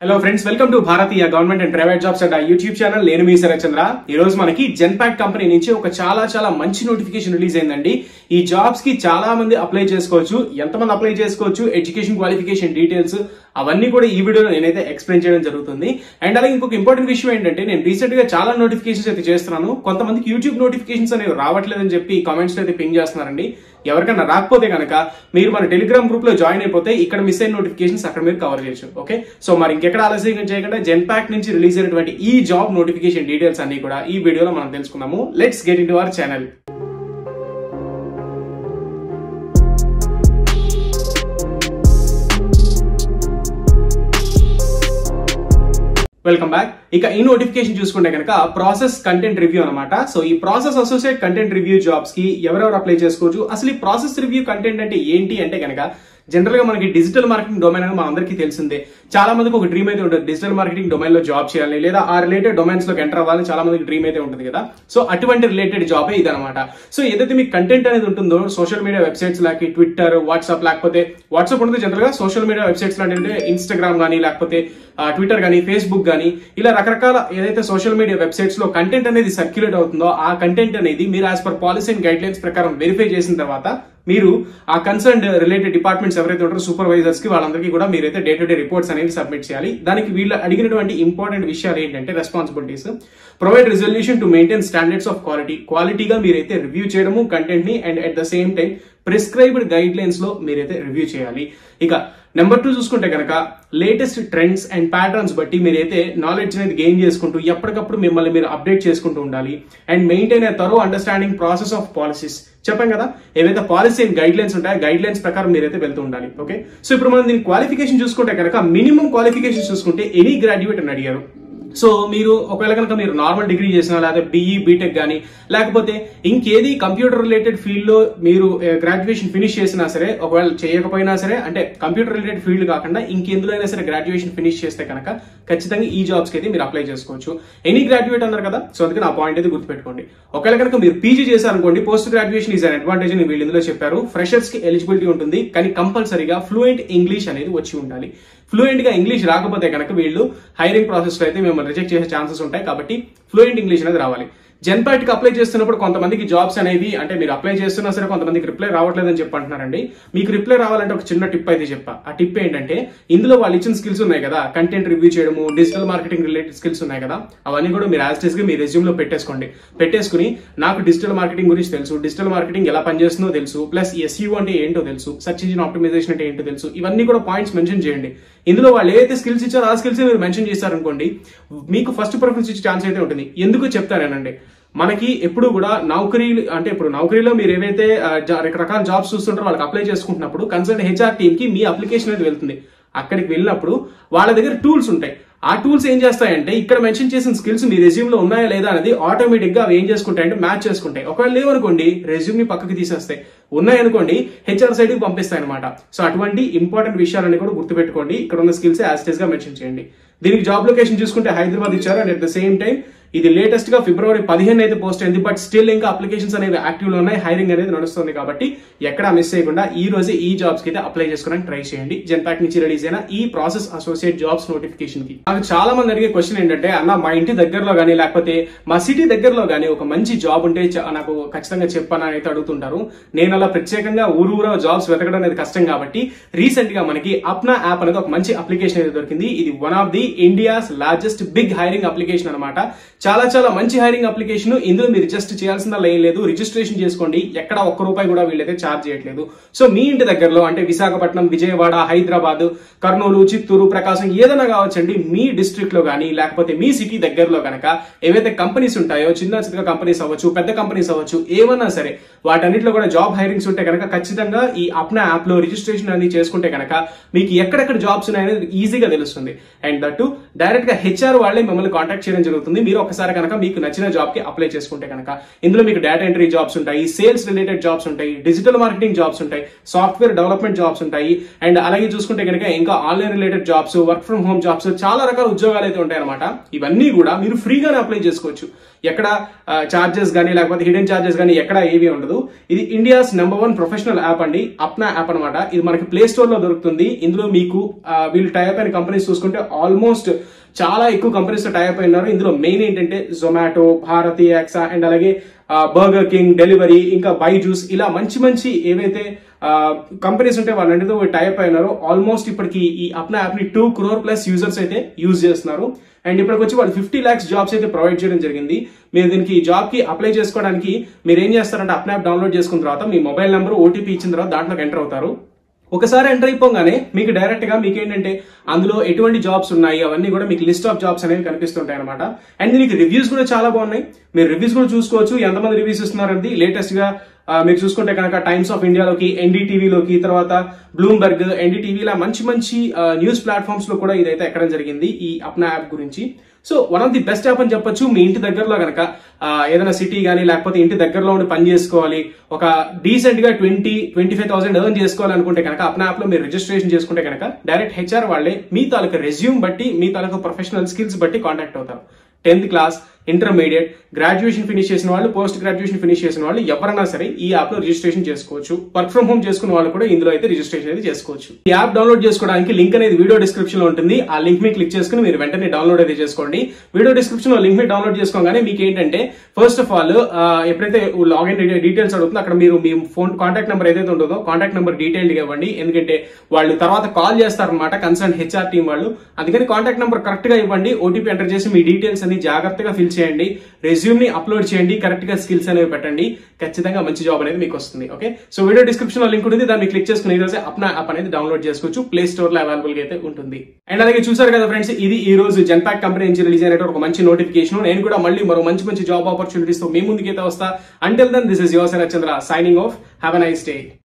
hello friends welcome to Bharatiya government and private jobs and YouTube channel నేను మీ శరత్చంద్ర ఈ రోజు మనకి జెన్పాక్ కంపెనీ నుంచి ఒక చాలా చాలా మంచి నోటిఫికేషన్ రిలీజ్ అయిందండి ఈ జాబ్స్ కి చాలా మంది అప్లై చేసుకోవచ్చు ఎంతమంది అప్లై చేసుకోవచ్చు ఎడ్యుకేషన్ క్వాలిఫికేషన్ డీటెయిల్స్ అవన్నీ కూడా ఈ వీడియోలో నేనైతే ఎక్స్ప్లెయిన్ చేయడం జరుగుతుంది అండ్ అలాగే ఇంకొక ఇంపార్టెంట్ విషయం ఏంటంటే నేను రీసెంట్ గా చాలా నోటిఫికేషన్స్ అయితే చేస్తున్నాను కొంతమందికి యూట్యూబ్ నోటిఫికేషన్స్ అనేవి రావట్లేదని చెప్పి కామెంట్స్ అయితే పింగ్ చేస్తున్నారండి ఎవరికైనా రాకపోతే కనుక మీరు మన టెలిగ్రామ్ గ్రూప్ లో జాయిన్ అయిపోతే ఇక్కడ మిస్ అయిన నోటిఫికేషన్స్ అక్కడ మీరు కవర్ చేయొచ్చు ఓకే సో మరి ఇంకెక్కడ ఆలస్యం చేయకుండా జెన్ ప్యాక్ నుంచి రిలీజ్ అయినటువంటి ఈ జాబ్ నోటిఫికేషన్ డీటెయిల్స్ అన్ని కూడా ఈ వీడియోలో మనం తెలుసుకుందాము let's get into our channel welcome back ఇక ఈ నోటిఫికేషన్ చూసుకుంటే కనుక ప్రాసెస్ కంటెంట్ రివ్యూ అనమాట సో ఈ process associate content review jobs కి ఎవరెవరు అప్లై చేసుకోవచ్చు అసలు ఈ ప్రాసెస్ రివ్యూ కంటెంట్ అంటే ఏంటి అంటే కనుక జనరల్ గా మనకి డిజిటల్ మార్కెటింగ్ డొమైన్ అనేది మన అందరికీ తెలిసిందే చాలా మందికి ఒక డ్రీమ్ అయితే ఉంటుంది డిజిటల్ మార్కెటింగ్ డొమైన్ లో జాబ్ చేయాలి లేదా ఆ రిలేటెడ్ డొమైన్స్ లోకి ఎంటర్ అవ్వాలని చాలా మందికి డ్రీమ్ అయితే ఉంటుంది కదా సో అటువంటి రిలేటెడ్ జాబ్ ఇది అనమాట సో ఏదైతే మీకు కంటెంట్ అనేది ఉంటుందో సోషల్ మీడియా వెబ్సైట్స్ లాకి ట్విట్టర్ వాట్సాప్ లేకపోతే వాట్సాప్ ఉంటుంది జనరల్ గా సోషల్ మీడియా వెబ్సైట్స్ లాంటి ఇన్స్టాగ్రామ్ కానీ లేకపోతే ట్విట్టర్ కానీ ఫేస్బుక్ కానీ ఇలా రకరకాల ఏదైతే సోషల్ మీడియా వెబ్సైట్స్ లో కంటెంట్ అనేది సర్క్యులేట్ అవుతుందో ఆ కంటెంట్ అనేది మీరు as per policy and guidelines ప్రకారం వెరిఫై చేసిన తర్వాత మీరు ఆ కన్సర్న్ రిలేటెడ్ డిపార్ట్మెంట్స్ ఎవరైతే ఉంటారో సూపర్వైజర్స్ కి వాళ్ళందరికీ కూడా మీరైతే డే టు డే రిపోర్ట్స్ అనేది సబ్మిట్ చేయాలి దానికి వీళ్ళు అడిగినటువంటి ఇంపార్టెంట్ విషయాలు ఏంటంటే responsibilities provide resolution to maintain standards of quality క్వాలిటీగా మీరైతే రివ్యూ చేయడము కంటెంట్ ని and at the same time prescribed guidelines లో మీరైతే రివ్యూ చేయాలి ఇక నెంబర్ టూ చూసుకుంటే కనుక లేటెస్ట్ ట్రెండ్స్ అండ్ ప్యాటర్న్స్ బట్టి మీరైతే నాలెడ్జ్ అనేది గెయిన్ చేసుకుంటూ ఎప్పటికప్పుడు మిమ్మల్ని మీరు అప్డేట్ చేసుకుంటూ ఉండాలి and maintain a thorough understanding process of policies చెప్పాం కదా ఏవైతే పాలసీ అండ్ గైడ్ లైన్స్ ఉంటాయో గైడ్ లైన్స్ ప్రకారం మీరైతే వెళ్తూ ఉండాలి ఓకే సో ఇప్పుడు మనం దీని క్వాలిఫికేషన్ చూసుకుంటే కనుక మినిమం క్వాలిఫికేషన్ చూసుకుంటే ఎనీ గ్రాడ్యుయేట్ అని అడిగారు సో మీరు ఒకవేళ కనుక మీరు నార్మల్ డిగ్రీ చేసినా లేదా బీఈ బీటెక్ కానీ లేకపోతే ఇంకేది కంప్యూటర్ రిలేటెడ్ ఫీల్డ్ లో మీరు గ్రాడ్యుయేషన్ ఫినిష్ చేసినా సరే ఒకవేళ చేయకపోయినా సరే అంటే కంప్యూటర్ రిలేటెడ్ ఫీల్డ్ కాకుండా ఇంకెందులో అయినా సరే గ్రాడ్యుయేషన్ ఫినిష్ చేస్తే కనుక ఖచ్చితంగా ఈ జాబ్స్ కి అయితే మీరు అప్లై చేసుకోవచ్చు ఎనీ గ్రాడ్యుయేట్ అన్నారు కదా సో అందుకే నా పాయింట్ అయితే గుర్తుపెట్టుకోండి ఒకవేళ కనుక మీరు పీజీ చేశారనుకోండి post graduation is an advantage అని వీళ్ళు ఇందులో చెప్పారు ఫ్రెషర్స్ కి ఎలిజిబిలిటీ ఉంటుంది కానీ కంపల్సరీగా ఫ్లూయెంట్ ఇంగ్లీష్ అనేది వచ్చి ఉండాలి ఫ్లూయెంట్ గా ఇంగ్లీష్ రాకపోతే కనుక వీళ్ళు హైరింగ్ ప్రాసెస్ లో అయితే మిమ్మల్ని రిజెక్ట్ చేసే ఛాన్సెస్ ఉంటాయి కాబట్టి ఫ్లూయెంట్ ఇంగ్లీష్ అనేది రావాలి జెన్పాట్ కి అప్లై చేస్తున్నప్పుడు కొంతమందికి జాబ్స్ అనేవి అంటే మీరు అప్లై చేస్తున్నా సరే కొంతమందికి రిప్లై రావట్లేదని చెప్పి అంటున్నారండి మీకు రిప్లై రావాలంటే ఒక చిన్న టిప్ అయితే చెప్పా ఆ టిప్ ఏంటంటే ఇందులో వాళ్ళు ఇచ్చిన స్కిల్స్ ఉన్నాయి కదా కంటెంట్ రివ్యూ చేయడము డిజిటల్ మార్కెటింగ్ రిలేటెడ్ స్కిల్స్ ఉన్నాయి కదా అవన్నీ కూడా మీరు యాజ్ గా మీ రెజ్యూమ్ లో పెట్టేసుకోండి పెట్టేసుకుని నాకు డిజిటల్ మార్కెటింగ్ గురించి తెలుసు డిజిటల్ మార్కెటింగ్ ఎలా పనిచేస్తుందో తెలుసు ప్లస్ ఎస్యూ అంటే ఏంటో తెలుసు సర్చ్ ఇంజిన్ ఆప్టిమైజేషన్ అంటే ఏంటో తెలుసు ఇవన్నీ కూడా పాయింట్స్ మెన్షన్ చేయండి ఇందులో వాళ్ళు ఏదైతే స్కిల్స్ ఇచ్చారో ఆ స్కిల్స్ మీరు మెన్షన్ చేశారనుకోండి మీకు ఫస్ట్ ప్రిఫరెన్స్ ఇచ్చే ఛాన్స్ అయితే ఉంటుంది ఎందుకు చెప్తానేనండి మనకి ఎప్పుడు కూడా నౌకరీ అంటే ఇప్పుడు నౌకరీలో మీరు ఏవైతే రకరకాల జాబ్స్ చూస్తుంటారో వాళ్ళకి అప్లై చేసుకుంటున్నప్పుడు కన్సల్ట్ హెచ్ఆర్ టీమ్ కి మీ అప్లికేషన్ అనేది వెళ్తుంది అక్కడికి వెళ్ళినప్పుడు వాళ్ళ దగ్గర టూల్స్ ఉంటాయి ఆ టూల్స్ ఏం చేస్తాయంటే ఇక్కడ మెన్షన్ చేసిన స్కిల్స్ మీ రెజ్యూమ్ లో ఉన్నాయా లేదా అనేది ఆటోమేటిక్ గా అవి ఏం చేసుకుంటాయంటే మ్యాచ్ చేసుకుంటాయి ఒకవేళ లేవనుకోండి రెజ్యూమ్ ని పక్కకి తీసేస్తాయి ఉన్నాయనుకోండి హెచ్ఆర్ సైడ్ కి పంపిస్తాయి అనమాట సో అటువంటి ఇంపార్టెంట్ విషయాలన్నీ కూడా గుర్తుపెట్టుకోండి ఇక్కడ ఉన్న స్కిల్స్ యాస్టేజ్ గా మెన్షన్ చేయండి దీనికి జాబ్ లొకేషన్ చూసుకుంటే హైదరాబాద్ ఇచ్చారు and at the same time ఇది లేటెస్ట్ గా ఫిబ్రవరి పదిహేను అయితే పోస్ట్ అయింది బట్ స్టిల్ ఇంకా అప్లికేషన్స్ అనేవి యాక్టివ్ లో ఉన్నాయి హైరింగ్ అనేది నడుస్తుంది కాబట్టి ఎక్కడ మిస్ చేయకుండా ఈ రోజు ఈ జాబ్స్ కి అయితే అప్లై చేసుకోవడానికి ట్రై చేయండి జెన్పాక్ నుంచి రిలీజ్ అయిన ఈ ప్రాసెస్ అసోసియేట్ జాబ్స్ నోటిఫికేషన్ కి నాకు చాలా మంది అడిగే క్వశ్చన్ ఏంటంటే అన్న మా ఇంటి దగ్గరలో గానీ లేకపోతే మా సిటీ దగ్గరలో గానీ ఒక మంచి జాబ్ ఉంటే నాకు ఖచ్చితంగా చెప్పని అయితే అడుగుతుంటారు నేను అలా ప్రత్యేకంగా ఊరు ఊరో జాబ్స్ వెతకడం అనేది కష్టం కాబట్టి రీసెంట్ గా మనకి అప్నా యాప్ అనేది ఒక మంచి అప్లికేషన్ అయితే దొరికింది ఇది one of the India's largest big hiring application అనమాట చాలా చాలా మంచి హైరింగ్ అప్లికేషన్ ఇందులో మీరు జస్ట్ చేయాల్సిన ఏం లేదు రిజిస్ట్రేషన్ చేసుకోండి ఎక్కడ ఒక్క రూపాయి కూడా వీళ్ళైతే ఛార్జ్ చేయట్లేదు సో మీ ఇంటి దగ్గరలో అంటే విశాఖపట్నం విజయవాడ హైదరాబాద్ కర్నూలు చిత్తూరు ప్రకాశం ఏదైనా కావచ్చండి మీ డిస్ట్రిక్ట్ లో కానీ లేకపోతే మీ సిటీ దగ్గరలో కనుక ఏవైతే కంపెనీస్ ఉంటాయో చిన్న చిన్న కంపెనీస్ అవ్వచ్చు పెద్ద కంపెనీస్ అవ్వచ్చు ఏమన్నా సరే వాటన్నిటిలో కూడా జాబ్ హైరింగ్స్ ఉంటే కనుక ఖచ్చితంగా ఈ అప్నా యాప్ లో రిజిస్ట్రేషన్ అనేది చేసుకుంటే కనుక మీకు ఎక్కడెక్కడ జాబ్స్ ఉన్నాయనేది ఈజీగా తెలుస్తుంది అండ్ దట్టు డైరెక్ట్ గా హెచ్ఆర్ వాళ్ళే మిమ్మల్ని కాంటాక్ట్ చేయడం జరుగుతుంది మీరు ఒకసారి కనుక మీకు నచ్చిన జాబ్ కి అప్లై చేసుకుంటే కనుక ఇందులో మీకు డేటా ఎంట్రీ జాబ్స్ ఉంటాయి సేల్స్ రిలేటెడ్ జాబ్స్ ఉంటాయి డిజిటల్ మార్కెటింగ్ జాబ్స్ ఉంటాయి సాఫ్ట్వేర్ డెవలప్మెంట్ జాబ్స్ ఉంటాయి అండ్ అలాగే చూసుకుంటే కనుక ఇంకా online related jobs work from home jobs చాలా రకాల ఉద్యోగాలు అయితే ఉంటాయి అనమాట ఇవన్నీ కూడా మీరు ఫ్రీగానే అప్లై చేసుకోవచ్చు ఎక్కడ చార్జెస్ కానీ లేకపోతే హిడెన్ చార్జెస్ కానీ ఎక్కడ ఏవి ఉండదు ఇది India's number one professional app అండి అప్నా యాప్ అనమాట ఇది మనకి ప్లే స్టోర్ లో దొరుకుతుంది ఇందులో మీకు ఆ, వీళ్ళు టైప్ అయిన కంపెనీస్ చూసుకుంటే ఆల్మోస్ట్ చాలా ఎక్కువ కంపెనీస్ తో టైప్ అయినారు ఇందులో మెయిన్ ఏంటంటే జొమాటో భారతి యాక్సా అండ్ అలాగే బర్గర్ కింగ్ డెలివరీ ఇంకా బైజూస్ ఇలా మంచి మంచి ఏవైతే కంపెనీస్ ఉంటే వాళ్ళంటితో టైప్ అయినారో ఆల్మోస్ట్ ఇప్పటికి ఈ అప్నా యాప్ ని టూ క్రోర్ ప్లస్ యూజర్స్ అయితే యూజ్ చేస్తున్నారు అండ్ ఇప్పటికి వచ్చి వాళ్ళు ఫిఫ్టీ ల్యాక్స్ జాబ్స్ అయితే ప్రొవైడ్ చేయడం జరిగింది మీరు దీనికి ఈ జాబ్ కి అప్లై చేసుకోవడానికి మీరు ఏం చేస్తారంటే అప్నా యాప్ డౌన్లోడ్ చేసుకున్న తర్వాత మీ మొబైల్ నెంబర్ ఓటీపీ ఇచ్చిన తర్వాత దాంట్లోకి ఎంటర్ అవుతారు ఒకసారి ఎంటర్ అయిపోగానే మీకు డైరెక్ట్ గా మీకు ఏంటంటే అందులో ఎటువంటి జాబ్స్ ఉన్నాయి అవన్నీ కూడా మీకు లిస్ట్ ఆఫ్ జాబ్స్ అనేవి కనిపిస్తుంటాయి అనమాట అండ్ దీనికి రివ్యూస్ కూడా చాలా బాగున్నాయి మీరు రివ్యూస్ కూడా చూసుకోవచ్చు ఎంతమంది రివ్యూస్ ఇస్తున్నారండి లేటెస్ట్ గా ఆ, మీరు చూసుకుంటే కనుక టైమ్స్ ఆఫ్ ఇండియాలోకి ఎన్డీటీవీలోకి తర్వాత బ్లూంబర్గ్ ఎన్డీటీవీ ఇలా మంచి మంచి న్యూస్ ప్లాట్ఫామ్స్ లో కూడా ఇదైతే ఎక్కడం జరిగింది ఈ అప్నా యాప్ గురించి so one of the best app అని చెప్పొచ్చు మీ ఇంటి దగ్గరలో కనుక ఏదైనా సిటీ కానీ లేకపోతే ఇంటి దగ్గరలో ఉండి పని చేసుకోవాలి ఒక డీసెంట్ గా twenty twenty five thousand earn చేసుకోవాలి అనుకుంటే కనుక అప్నా యాప్ లో మీరు రిజిస్ట్రేషన్ చేసుకుంటే కనుక డైరెక్ట్ హెచ్ఆర్ వాళ్ళే మీ తాలూకా రెజ్యూమ్ బట్టి మీ తాలూకా ప్రొఫెషనల్ స్కిల్స్ బట్టి కాంటాక్ట్ అవుతారు tenth class intermediate graduation finish చేసిన వాళ్ళు పోస్ట్ గ్రాడ్యుయేషన్ ఫినిష్ చేసిన వాళ్ళు ఎవరైనా సరే ఈ యాప్ లో రిజిస్ట్రేషన్ చేసుకోవచ్చు వర్క్ ఫ్రమ్ హోమ్ చేసుకున్న వాళ్ళు కూడా ఇందులో అయితే రిజిస్ట్రేషన్ అయితే చేసుకోవచ్చు ఈ యాప్ డౌన్లోడ్ చేసుకోవడానికి లింక్ అనేది వీడియో డిస్క్రిప్షన్ లో ఉంటుంది ఆ లింక్ మీద క్లిక్ చేసుకుని మీరు వెంటనే డౌన్లోడ్ అయితే చేసుకోండి వీడియో డిస్క్రిప్షన్ లో లింక్ మీద డౌన్లోడ్ చేసుకోగానే మీకు ఏంటంటే ఫస్ట్ ఆఫ్ ఆల్ ఎప్పుడైతే లాగిన్ డీటెయిల్స్ అడుగుతుందో అక్కడ మీరు మీ ఫోన్ కాంటాక్ట్ నెంబర్ ఏదైతే ఉంటుందో కాంటాక్ట్ నెంబర్ డీటెయిల్డ్ ఇవ్వండి ఎందుకంటే వాళ్ళు తర్వాత కాల్ చేస్తారనమాట కన్సర్న్ హెచ్ఆర్ టీం వాళ్ళు అందుకని కాంటాక్ట్ నెంబర్ కరెక్ట్ గా ఇవ్వండి ఓటీపీ ఎంటర్ చేసి మీ డీటెయిల్స్ అన్ని జాగ్రత్తగా ఫిల్ చేయండి రెజ్యూమ్ ని అప్లోడ్ చేయండి కరెక్ట్ గా స్కిల్స్ అనేవి పెట్టండి ఖచ్చితంగా మంచి జాబ్ అనేది మీకు వస్తుంది ఓకే సో వీడియో డిస్క్రిప్షన్ లో లింక్ ఉంటుంది దాన్ని క్లిక్ చేసుకుని ఈరోజు అప్నా యాప్ అనేది డౌన్లోడ్ చేసుకోవచ్చు ప్లే స్టోర్ లో అవైలబుల్ గా అయితే ఉంటుంది అండ్ అలాగే చూసారు కదా ఫ్రెండ్స్ ఇది ఈ రోజు జెన్పాక్ కంపెనీ నుంచి రిలీజ్ అయినటువంటి ఒక మంచి నోటిఫికేషన్ నేను కూడా మళ్ళీ మరో మంచి మంచి జాబ్ ఆపర్చునిటీస్ తో మీ ముందుకైతే వస్తా until then this is your Chandra signing off have a nice day